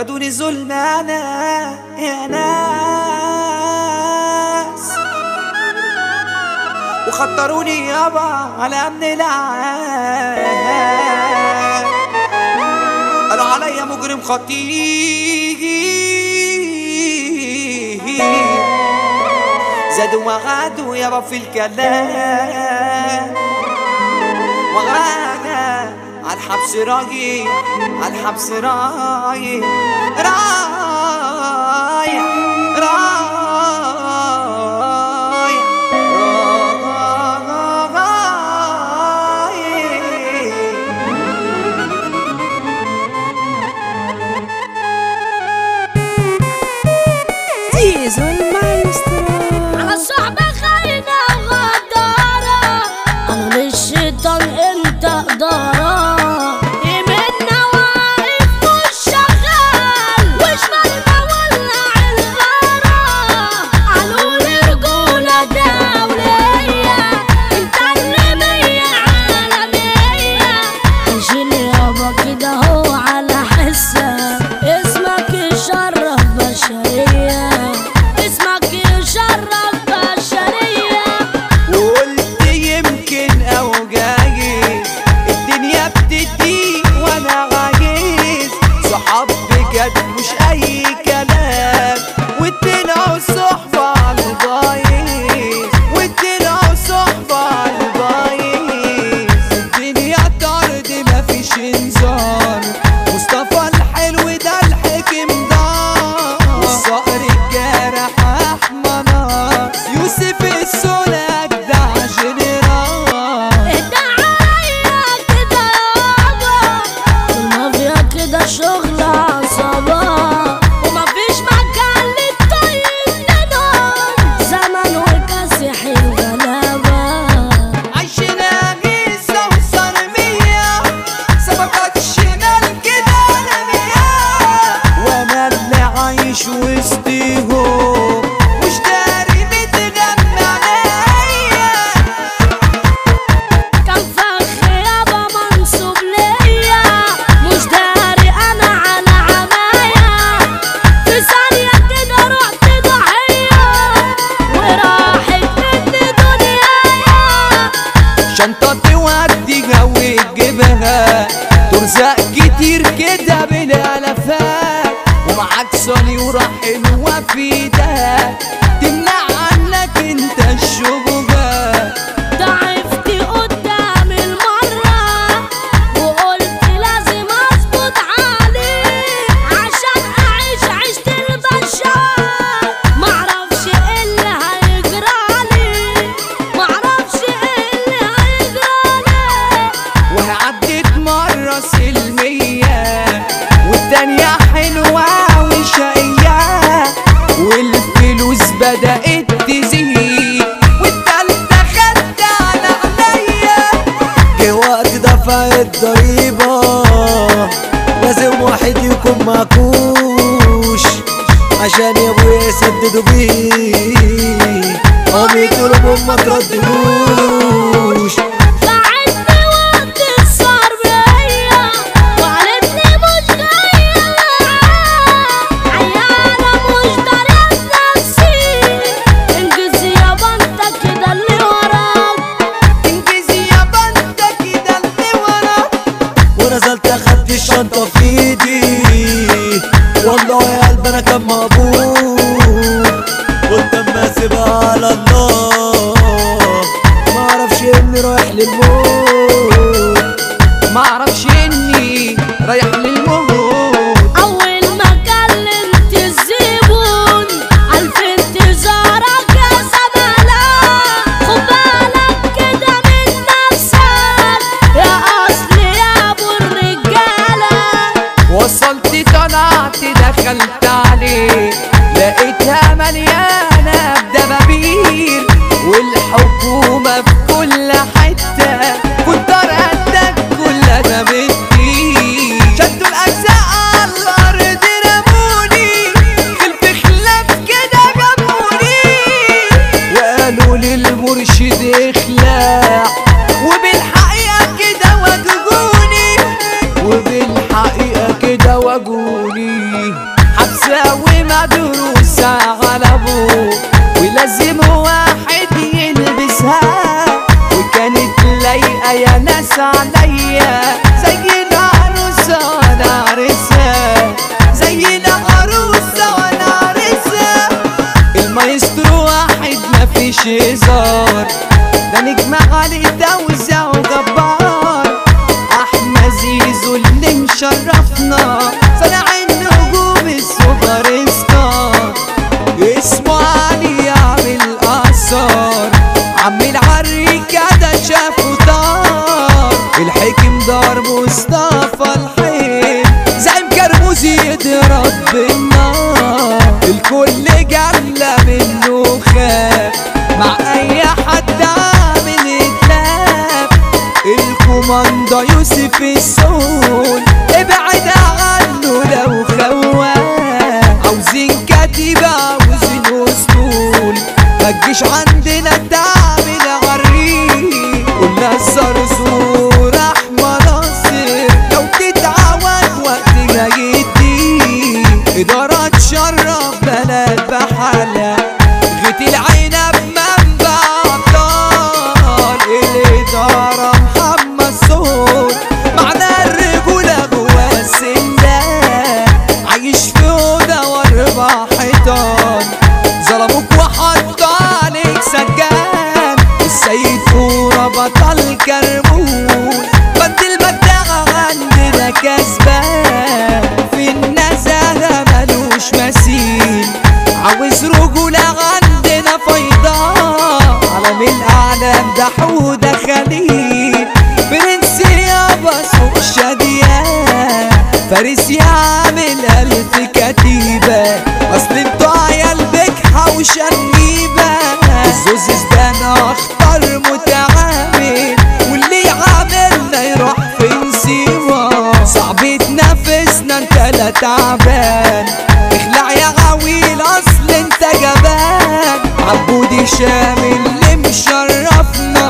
خدوني ظلم انا يا ناس وخطروني يابا على امن العام قالوا عليا مجرم خطير زادوا وغادوا يابا في الكلام وغانا على الحبس رايح على الحبس رايح رايح رايح رايح زيزو المايسترو على الصحبة خاينة وغدارة أنا مش شيطان أنت إدارة يمنا واقف مش شغال وشمال مولع الغارة قالولي رجولة دولية أنت اللي مية عالمية عايشين يابا كده هو على حسك اسمك يشرف بشرية اسمك يشرف بشرية وقلت يمكن او جايز الدنيا بتدي وانا عايز صحاب بجد مش اي كلام وادينا صحبة على البايظ وادينا صحبة على البايظ الدنيا طرد مفيش انذار مصطفى الحلو ده الحكم دار والصقر الجارح احمى نار يوسف السولا اجدع جنرال اهدى عليا كده يابا المافيا كده شغل عصابة ومفيش مكان للطيب نضال زمن وكاسح الغلابة عايشنا غيسة وصرمية سبقت شمال كده نبيها وانا اللي عايش وسطيهم مش داري متغنى عليا كان فخ يابا منصوب ليا مش داري انا على عمايا في ثانية كده رحت ضحية وراحت مني دنيايا شنطة توديها وتجيبها ترزق كتير كده بالالافات ومعاك صلي وراحل وفيدك تمنع عنك انت الشبهات ضعفت قدام المرة وقلت لازم اظبط عليه عشان اعيش عيشة البشر معرفش ايه اللي هيجرالي معرفش ايه اللي هيجرالي وعدت مرة سلمية والتانية حلوة وشقية والفلوس بدأت تزيد والتالتة خدت على عينيا جه وقت دفع الضريبة لازم واحد يكون معكوش عشان يا ابويا يسددوا بيه قام يطلبوا ما تردلوش بعدني وقت الصار بيا وقالتني مش جاية معاه عيانة مش دارية بنفسي انجز يابا انت كده اللي وراك انجزي يا بنت كده اللي وراك ونزلت اخدت الشنطة في ايدي والله يا قلب انا كان مقبول قلت اما اسيبها على الله ما اعرفش اني رايح للموت معرفش اني رايح للموت اول ما كلمت الزبون الف انتظارك يا زملاء خد بالك كده من نفسك يا اصل يا ابو الرجاله وصلت طلعت دخلت عليه لقيتها مليانة بدبابير والحكومة في كل حتة كنت قدك كل انا بدي شدوا الاجزاء على الارض رموني خلف خلاف كده جابوني وقالوا للمرشد اخلع وبالحقيقة كده واجهوني وبالحقيقة كده واجهوني ناس عليا زي العروسة وانا عرسها زي العروسة وانا عرسها المايسترو واحد مفيش هزار ده نجم علي توزع وجبار احمد زيزو اللي مشرفنا صنع النجوم السوبر ستار اسمه علي يعمل اثار عم العريكة ده شافه طار الحكم دار مصطفى الحين زعيم كرموزي يضرب بالنار الكل جلة منه خاف مع اي حد عامل اتلاف الكوماندا يوسف السول ابعد عنه لو خواف عاوزين كتيبة عاوزين اسطول متجيش عندنا تعمل غريب قلنا الزرزور احمد ناصر لو تتعود وقتنا جدي ادارة تشرف بلد بحالها غيت العنب منبع ابطال الادارة محمد صوت معنى الرجولة جوا السندان عايش في اوضة واربع حيطان ظلموك وحطوا عليك سجان السيد فورة بطل كرموز بند المجدعة عندنا كسبان في النزاهة ملوش مثيل عاوز رجولة عندنا فيضان عالم الأعلام ده حودة خليل برنس يابا سوق شاديان فارس يعمل ألف كتيبة أصل انتوا عيال بجحة وشنيبة الزوز ده أخطر متعامل واللي عاملنا يروح في نسيبه صعب تنافسنا انت لا تعبان اخلع يا عويل اصل انت جبان عبودي شامل اللي مشرفنا